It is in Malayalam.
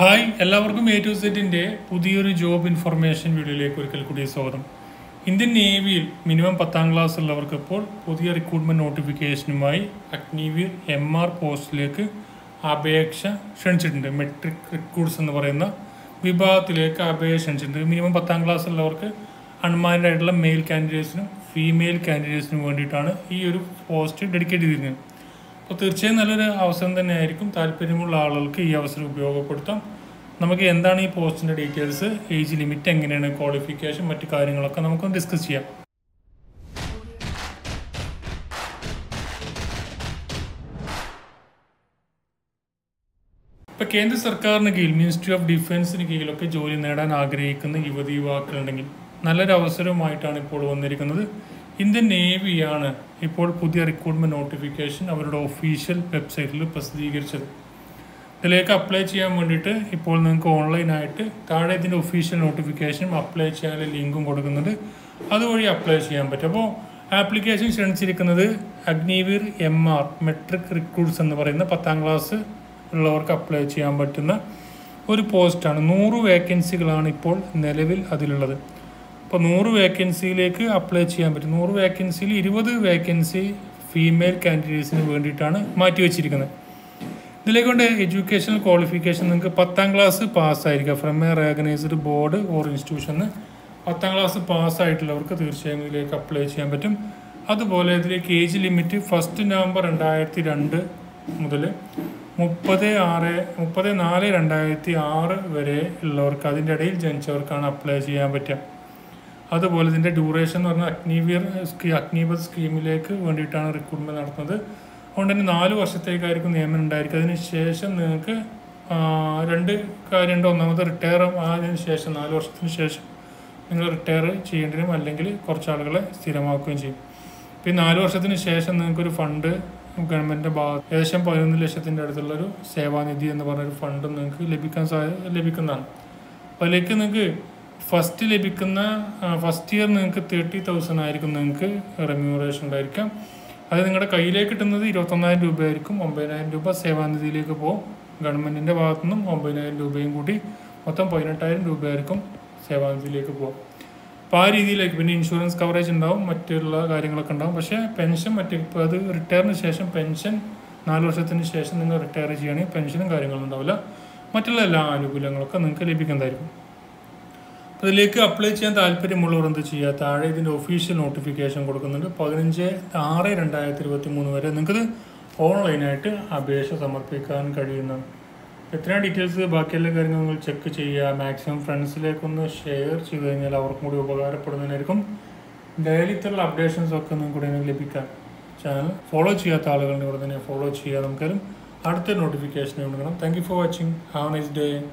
ഹായ് എല്ലാവർക്കും എ ടു സെറ്റിന്റെ പുതിയൊരു ജോബ് ഇൻഫർമേഷൻ വീഡിയോയിലേക്ക് ഒരിക്കൽ കൂടി സ്വാഗതം ഇന്ത്യൻ നേവിയിൽ മിനിമം പത്താം ക്ലാസ് ഉള്ളവർക്ക് ഇപ്പോൾ പുതിയ റിക്രൂട്ട്മെന്റ് നോട്ടിഫിക്കേഷനുമായി അഗ്നിവീർ എം ആർ പോസ്റ്റിലേക്ക് അപേക്ഷ ക്ഷണിച്ചിട്ടുണ്ട് മെട്രിക് റിക്രൂട്ട്സ് എന്ന് പറയുന്ന വിഭാഗത്തിലേക്ക് അപേക്ഷ ക്ഷണിച്ചിട്ടുണ്ട് മിനിമം പത്താം ക്ലാസ് ഉള്ളവർക്ക് അൺമാൻഡ് ആയിട്ടുള്ള മെയിൽ കാൻഡിഡേറ്റ്സിനും ഫീമെയിൽ കാൻഡിഡേറ്റ്സിനും വേണ്ടിയിട്ടാണ് ഈ ഒരു പോസ്റ്റ് ഡെഡിക്കേറ്റ് ചെയ്തിരിക്കുന്നത് അപ്പോൾ തീർച്ചയായും നല്ലൊരു അവസരം തന്നെയായിരിക്കും താല്പര്യമുള്ള ആളുകൾക്ക് ഈ അവസരം ഉപയോഗപ്പെടുത്താം നമുക്ക് എന്താണ് ഈ പോസ്റ്റിൻ്റെ ഡീറ്റെയിൽസ് ഏജ് ലിമിറ്റ് എങ്ങനെയാണ് ക്വാളിഫിക്കേഷൻ മറ്റു കാര്യങ്ങളൊക്കെ നമുക്കൊന്ന് ഡിസ്കസ് ചെയ്യാം ഇപ്പൊ കേന്ദ്ര സർക്കാരിന് കീഴിൽ മിനിസ്ട്രി ഓഫ് ഡിഫൻസിന് കീഴിലൊക്കെ ജോലി നേടാൻ ആഗ്രഹിക്കുന്ന യുവതി യുവാക്കളുണ്ടെങ്കിൽ നല്ലൊരു അവസരമായിട്ടാണ് ഇപ്പോൾ വന്നിരിക്കുന്നത് ഇന്ത്യൻ നേവിയാണ് ഇപ്പോൾ പുതിയ റിക്രൂട്ട്മെന്റ് നോട്ടിഫിക്കേഷൻ അവരുടെ ഒഫീഷ്യൽ വെബ്സൈറ്റിൽ പ്രസിദ്ധീകരിച്ചത് ഇതിലേക്ക് അപ്ലൈ ചെയ്യാൻ വേണ്ടിയിട്ട് ഇപ്പോൾ നിങ്ങൾക്ക് ഓൺലൈനായിട്ട് താഴെ ഇതിൻ്റെ ഒഫീഷ്യൽ നോട്ടിഫിക്കേഷനും അപ്ലൈ ചെയ്യാനുള്ള ലിങ്കും കൊടുക്കുന്നുണ്ട് അതുവഴി അപ്ലൈ ചെയ്യാൻ പറ്റും അപ്പോൾ ആപ്ലിക്കേഷൻ ക്ഷണിച്ചിരിക്കുന്നത് Agniveer M R matric recruits എന്ന് പറയുന്ന പത്താം ക്ലാസ് ഉള്ളവർക്ക് അപ്ലൈ ചെയ്യാൻ പറ്റുന്ന ഒരു പോസ്റ്റാണ് നൂറ് വേക്കൻസികളാണ് ഇപ്പോൾ നിലവിൽ അതിലുള്ളത് അപ്പോൾ നൂറ് വേക്കൻസിയിലേക്ക് അപ്ലൈ ചെയ്യാൻ പറ്റും നൂറ് വേക്കൻസിയിൽ ഇരുപത് വേക്കൻസി ഫീമെയിൽ കാൻഡിഡേറ്റ്സിന് വേണ്ടിയിട്ടാണ് മാറ്റിവെച്ചിരിക്കുന്നത് ഇതിലേക്ക് കൊണ്ട് എഡ്യൂക്കേഷണൽ ക്വാളിഫിക്കേഷൻ നിങ്ങൾക്ക് പത്താം ക്ലാസ് പാസ്സായിരിക്കുക from a recognised board or ഇൻസ്റ്റിറ്റ്യൂഷന് പത്താം ക്ലാസ് പാസ്സായിട്ടുള്ളവർക്ക് തീർച്ചയായും ഇതിലേക്ക് അപ്ലൈ ചെയ്യാൻ പറ്റും അതുപോലെ ഇതിലേക്ക് ഏജ് ലിമിറ്റ് ഫസ്റ്റ് നവംബർ രണ്ടായിരത്തി രണ്ട് മുതൽ മുപ്പത് ആറ് മുപ്പത് നാല് രണ്ടായിരത്തി ആറ് വരെ ഉള്ളവർക്ക് അതിൻ്റെ ഇടയിൽ ജനിച്ചവർക്കാണ് അപ്ലൈ ചെയ്യാൻ പറ്റുക അതുപോലെ ഇതിൻ്റെ ഡ്യൂറേഷൻ എന്ന് പറഞ്ഞാൽ അഗ്നിവീർ സ്കീ അഗ്നിപത് സ്കീമിലേക്ക് വേണ്ടിയിട്ടാണ് റിക്രൂട്ട്മെന്റ് നടത്തുന്നത് അതുകൊണ്ട് തന്നെ നാല് വർഷത്തേക്കായിരിക്കും നിയമനം ഉണ്ടായിരിക്കും അതിന് ശേഷം നിങ്ങൾക്ക് ആ, രണ്ട് കാര്യമുണ്ട് ഒന്നാമത് റിട്ടയർ ആയതിനു ശേഷം നാല് വർഷത്തിന് ശേഷം നിങ്ങൾ റിട്ടയർ ചെയ്യേണ്ടി വരും അല്ലെങ്കിൽ കുറച്ച് ആളുകളെ സ്ഥിരമാക്കുകയും ചെയ്യും പിന്നെ നാല് വർഷത്തിന് ശേഷം നിങ്ങൾക്കൊരു ഫണ്ട് ഗവൺമെൻറ്റിൻ്റെ ഭാഗത്ത് ഏകദേശം പതിനൊന്ന് ലക്ഷത്തിൻ്റെ അടുത്തുള്ളൊരു സേവാനിധി എന്ന് പറഞ്ഞൊരു ഫണ്ട് നിങ്ങൾക്ക് ലഭിക്കാൻ സാ ലഭിക്കുന്നതാണ് അപ്പോൾ അതിലേക്ക് നിങ്ങൾക്ക് ഫസ്റ്റ് ലഭിക്കുന്ന ഫസ്റ്റ് ഇയർ നിങ്ങൾക്ക് തേർട്ടി തൗസൻഡ് ആയിരിക്കും നിങ്ങൾക്ക് റെമ്യൂറേഷൻ ഉണ്ടായിരിക്കാം അത് നിങ്ങളുടെ കയ്യിലേക്ക് കിട്ടുന്നത് ഇരുപത്തൊന്നായിരം രൂപയായിരിക്കും ഒമ്പതിനായിരം രൂപ സേവാനിധിയിലേക്ക് പോകും ഗവൺമെൻറ്റിൻ്റെ ഭാഗത്തു നിന്നും ഒമ്പതിനായിരം രൂപയും കൂടി മൊത്തം പതിനെട്ടായിരം രൂപയായിരിക്കും സേവാനിധിയിലേക്ക് പോകും അപ്പോൾ ആ രീതിയിലേക്ക് പിന്നെ ഇൻഷുറൻസ് കവറേജ് ഉണ്ടാവും മറ്റുള്ള കാര്യങ്ങളൊക്കെ ഉണ്ടാവും പക്ഷേ പെൻഷൻ മറ്റ് ഇപ്പോൾ അത് റിട്ടയറിന് ശേഷം പെൻഷൻ നാല് വർഷത്തിന് ശേഷം നിങ്ങൾ റിട്ടയർ ചെയ്യുകയാണെങ്കിൽ പെൻഷനും കാര്യങ്ങളും ഉണ്ടാവില്ല മറ്റുള്ള എല്ലാ ആനുകൂല്യങ്ങളൊക്കെ നിങ്ങൾക്ക് ലഭിക്കുന്നതായിരിക്കും അതിലേക്ക് അപ്ലൈ ചെയ്യാൻ താല്പര്യമുള്ളവർ എന്ത് ചെയ്യുക താഴെ ഇതിൻ്റെ ഒഫീഷ്യൽ നോട്ടിഫിക്കേഷൻ കൊടുക്കുന്നുണ്ട് പതിനഞ്ച് ആറ് രണ്ടായിരത്തി ഇരുപത്തി മൂന്ന് വരെ നിങ്ങൾക്കത് ഓൺലൈനായിട്ട് അപേക്ഷ സമർപ്പിക്കാൻ കഴിയുന്നതാണ് എത്രയാണ് ഡീറ്റെയിൽസ് ബാക്കിയെല്ലാ കാര്യങ്ങളും നിങ്ങൾ ചെക്ക് ചെയ്യുക മാക്സിമം ഫ്രണ്ട്സിലേക്കൊന്ന് ഷെയർ ചെയ്ത് കഴിഞ്ഞാൽ അവർക്കും കൂടി ഉപകാരപ്പെടുന്നതിനായിരിക്കും ഡെയിലിത്തുള്ള അപ്ഡേഷൻസ് ഒക്കെ നിങ്ങൾക്ക് കൂടെ ലഭിക്കാൻ ചാനൽ ഫോളോ ചെയ്യാത്ത ആളുകളുടെ കൂടെ തന്നെ ഫോളോ ചെയ്യുക നമുക്കാരും അടുത്ത നോട്ടിഫിക്കേഷൻ കൊടുക്കണം thank you for watching have nice day